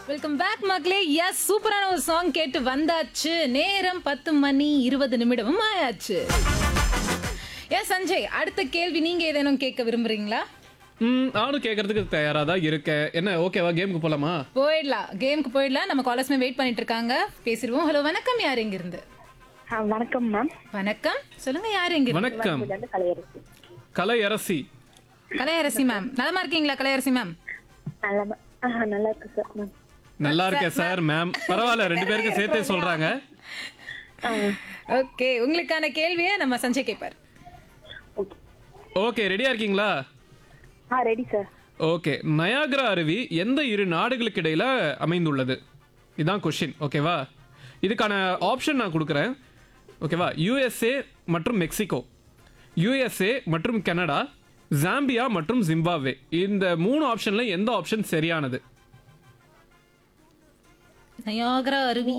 welcome back மக்களே S சூப்பரான ஒரு சாங் கேட்டு வந்தாச்சு நேரம் பத்து மணி இருபது நிமிடமும் ஆயாச்சு எஸ் சஞ்சய் அடுத்த கேள்வி நீங்க ஏதேனும் கேட்க விரும்புறீங்களா ம் நானும் கேட்கறதுக்கு தயாரா தான் இருக்கேன் என்ன ஓகேவா கேமுக்கு போலாமா போயிடலாம் கேமுக்கு போயிடலாம் நம்ம காலர்ஸ்மே வெயிட் பண்ணிட்டு இருக்காங்க பேசிடுவோம் ஹலோ வணக்கம் யார் எங்க இருந்து ஆ, வணக்கம் மேம் வணக்கம் சொல்லுங்க யார் எங்க இருந்து வணக்கம் இது வந்து கலையரசி கலை அரசி கலையரசி மேம் நலமா இருக்கீங்களா கலையரசி மேம் நல்லா ம- ஆ, நல்லா இருக்கு சார் மேம் நல்லா இருக்கேன் சார் மேம் பரவாயில்ல ரெண்டு பேருக்கு சேர்த்தே சொல்றாங்க ஓகே உங்களுக்கான கேள்வியை நம்ம சஞ்சய் கேட்பார் ஓகே ஓகே ரெடியா இருக்கீங்களா ஆ ரெடி சார் ஓகே நயாகரா அருவி எந்த இரு நாடுகளுக்கு இடையில அமைந்துள்ளது இதான் கொஷின் ஓகேவா இதுக்கான ஆப்ஷன் நான் கொடுக்குறேன் ஓகேவா யுஎஸ்ஏ மற்றும் மெக்சிகோ யுஎஸ்ஏ மற்றும் கனடா ஜாம்பியா மற்றும் ஜிம்பாப்வே இந்த மூணு ஆப்ஷன்ல எந்த ஆப்ஷன் சரியானது நயாகரா அருவி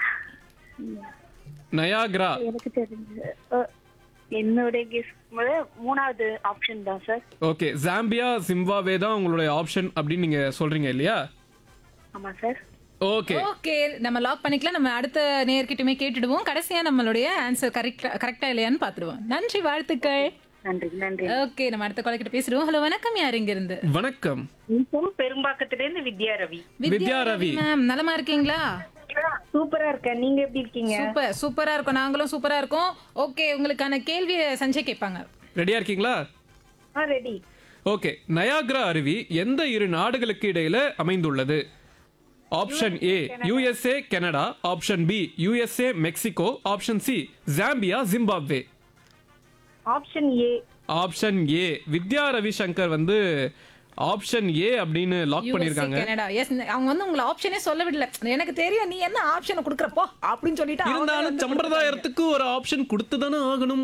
நயாகரா எனக்கு தெரிஞ்சு அ, என்னோட கெஸ் மூணாவது ஆப்ஷன் தான் சார் ஓகே ஜாம்பியா ஜிம்பாப்வே தான் உங்களுடைய ஆப்ஷன் அப்படின்னு நீங்க சொல்றீங்க இல்லையா ஆமா சார் ஓகே ஓகே நம்ம லாக் பண்ணிக்கலாம் நம்ம அடுத்த நேர்கிட்டயுமே கேட்டுடுவோம் கடைசியா நம்மளுடைய ஆன்சர் கரெக்டா கரெக்டா இல்லையான்னு பாத்துடுவோம் நன்றி வாழ்த்துக்கள் நன்றி நன்றி ஓகே நம்ம அடுத்த கால் கிட்ட பேசிடுவோம் ஹலோ வணக்கம் யார் இங்க இருந்து வணக்கம் பெரும்பாக்கத்திலிருந்து வித்யா ரவி வித்யா ரவி மேம் நலமா இருக்கீங்களா சூப்பரா இருக்கேன் நீங்க எப்படி இருக்கீங்க சூப்பர் சூப்பரா இருக்கும் நாங்களும் சூப்பரா இருக்கோம் ஓகே உங்களுக்கான கேள்வியை சஞ்சய் கேட்பாங்க ரெடியா இருக்கீங்களா ஆ ரெடி ஓகே நயாகரா அருவி எந்த இரு நாடுகளுக்கு இடையில அமைந்துள்ளது option A USA Canada option B USA Mexico option C Zambia Zimbabwe option A option A Vidya Ravishankar வந்து ஆப்ஷன் ஏ அப்படின்னு லாக் பண்ணிருக்காங்க கனடா எஸ் அவங்க வந்து உங்களை ஆப்ஷனே சொல்ல விடல எனக்கு தெரியும் நீ என்ன ஆப்ஷனை கொடுக்குறப்போ அப்படின்னு சொல்லிட்டு அவங்க இருந்தாலும் வந்து சம்பிரதாயத்துக்கு ஒரு ஆப்ஷன் கொடுத்து தானே ஆகணும்